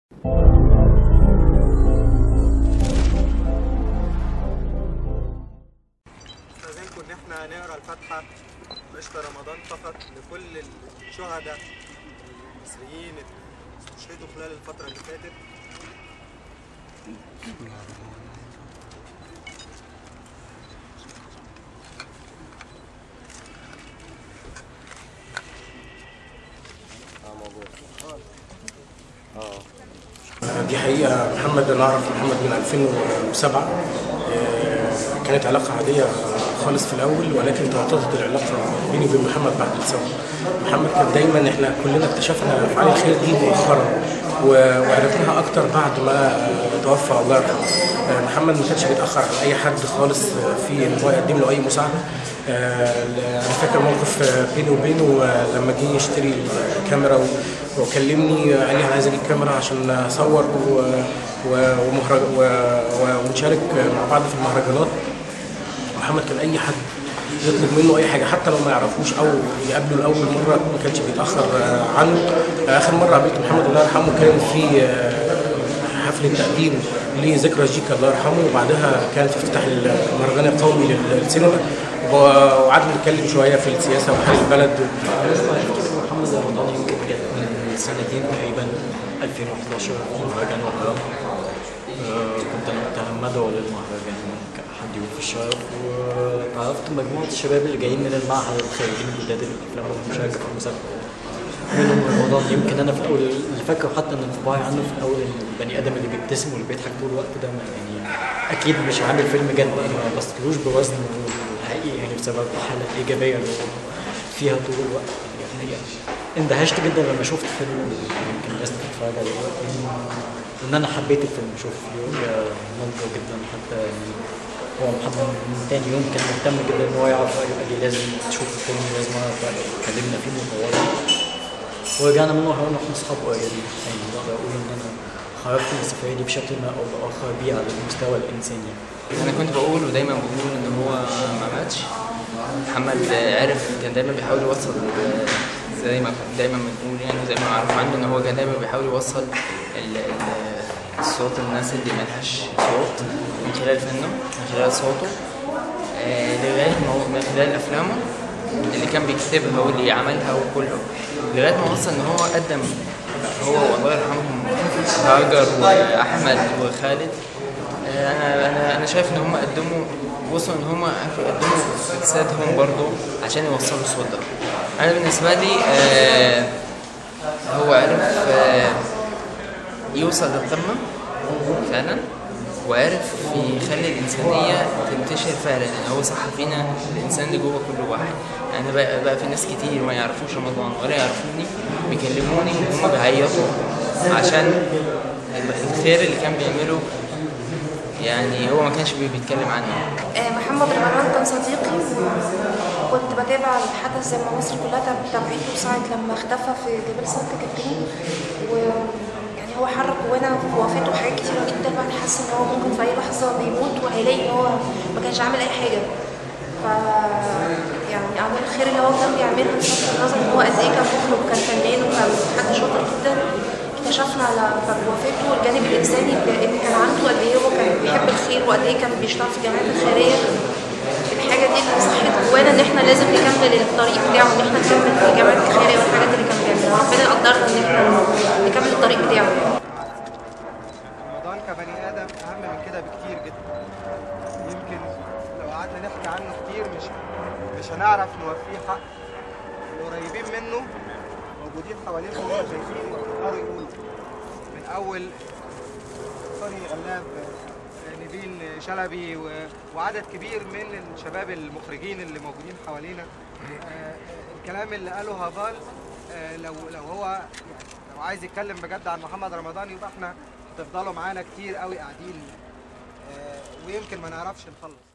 استاذنكم ان احنا نقرا الفاتحه قشطه رمضان فقط لكل الشهداء المصريين اللي استشهدوا خلال الفتره اللي فاتت دي حقيقة محمد أنا أعرف محمد من 2007 آه، كانت علاقة عادية خالص في الأول ولكن توطدت العلاقة بيني وبين محمد بعد الثورة. محمد كان دايما احنا كلنا اكتشفنا أفعال الخير دي مؤخرا و- وعرفناها أكتر بعد ما آه، توفى الله يرحمه. آه، محمد ما كانش بيتأخر على أي حد خالص آه، في إن هو يقدم له أي مساعدة. آه، أنا فاكر موقف آه، بيني وبينه آه، لما جه يشتري الكاميرا و- وكلمني آه، قال لي انا عايز اجيب كاميرا عشان اصور و- و- ومهرج و- و- ونشارك مع بعض في المهرجانات محمد كان اي حد يطلب منه اي حاجه حتى لو ما يعرفوش او يقابله لاول مره ما كانش بيتاخر آه، عنه آه، اخر مره قابلت محمد الله يرحمه كان في آه، حفله تقديم لذكرى جيكا الله يرحمه وبعدها كان في افتتاح المهرجان القومي للسينما و- وقعدنا نتكلم شويه في السياسه وحال البلد افتكر محمد رمضان يمكن كانت من سنتين تقريبا 2011 مهرجان وهران آه، كنت انا وقتها مدعو للمهرجان كحد يوم في الشرف وعرفت مجموعة الشباب اللي جايين من المعهد الخريجين الجداد اللي افلامهم مشاركة في المسابقة منهم رمضان يمكن انا في الاول اللي فاكره حتى ان انطباعي عنه في الاول ان البني ادم اللي بيبتسم واللي بيضحك طول الوقت ده يعني اكيد مش عامل فيلم جد ما بصتلوش بوزن الحقيقي يعني بسبب الحاله الايجابيه اللي هو فيها طول الوقت يعني اندهشت جدا لما شفت فيلم يمكن الناس بتتفرج عليه دلوقتي ان انا حبيت الفيلم شوف فيه منظر جدا حتى يعني هو محمد من تاني يوم كان مهتم جدا ان هو يعرف رايه قال لي لازم تشوف الفيلم لازم اعرف رايه اتكلمنا فيه وطورنا ورجعنا منه هربنا احنا اصحاب قريبين يعني بقدر اقول ان انا خرجت من السفريه دي بشكل ما او باخر بيه على المستوى الانساني انا كنت بقول ودايما بقول ان هو ما ماتش محمد عرف كان دايما بيحاول يوصل زي ما دايما بنقول يعني زي ما معروف عنه ان هو كان دايما بيحاول يوصل ال- ال- الصوت الناس اللي ملهاش صوت من خلال فنه من خلال صوته آه، لغايه ما هو من خلال افلامه اللي كان بيكتبها واللي عملها وكله لغايه ما وصل ان هو قدم هو والله يرحمهم هاجر واحمد وخالد آه، انا انا انا شايف ان هم قدموا وصلوا ان هم عرفوا يقدموا اجسادهم برضو عشان يوصلوا الصوت ده انا بالنسبه لي آه، هو عرف آه، يوصل للقمه فعلا وعرف يخلي الإنسانية تنتشر فعلا يعني هو صح فينا الإنسان اللي جوه كل واحد يعني بقى, بقى في ناس كتير ما يعرفوش رمضان ولا يعرفوني بيكلموني وهم بيعيطوا عشان الخير اللي كان بيعمله يعني هو ما كانش بي- بيتكلم عنه آه، محمد رمضان كان صديقي وكنت بتابع الحدث زي ما مصر كلها تاب- تابعته ساعة لما اختفى في جبل سانت كاترين و يعني هو حرك جوانا في وفاته حاجات كتيرة جدا الواحد حاسس ان هو ممكن في اي لحظة بيموت وهيلاقي ان هو ما كانش عامل اي حاجة ف يعني اعمال الخير اللي هو كان بيعملها بصرف النظر ان هو قد ايه كان مخرج وكان فنان وكان حد شاطر جدا اكتشفنا على بعد وفاته الجانب الانساني اللي كان عنده قد ايه هو كان بيحب الخير وقد ايه كان بيشتغل في الجمعيات الخيريه الحاجه دي اللي صحت جوانا ان احنا لازم نكمل الطريق بتاعه ان احنا نكمل في الجمعيات الخيريه والحاجات اللي كان بيعملها ربنا يقدرنا ان احنا نكمل الطريق بتاعه رمضان كبني ادم اهم من كده بكتير جدا يمكن لو قعدنا نحكي عنه كتير مش مش هنعرف نوفيه حق القريبين منه موجودين حواليه هم شايفين ويقدروا يقولوا من اول سوري غلاب آه، نبيل شلبي و- وعدد كبير من الشباب المخرجين اللي موجودين حوالينا آه، الكلام اللي قاله هافال آه، لو لو هو يعني لو عايز يتكلم بجد عن محمد رمضان يبقى احنا تفضلوا معانا كتير قوي قاعدين آه، ويمكن ما نعرفش نخلص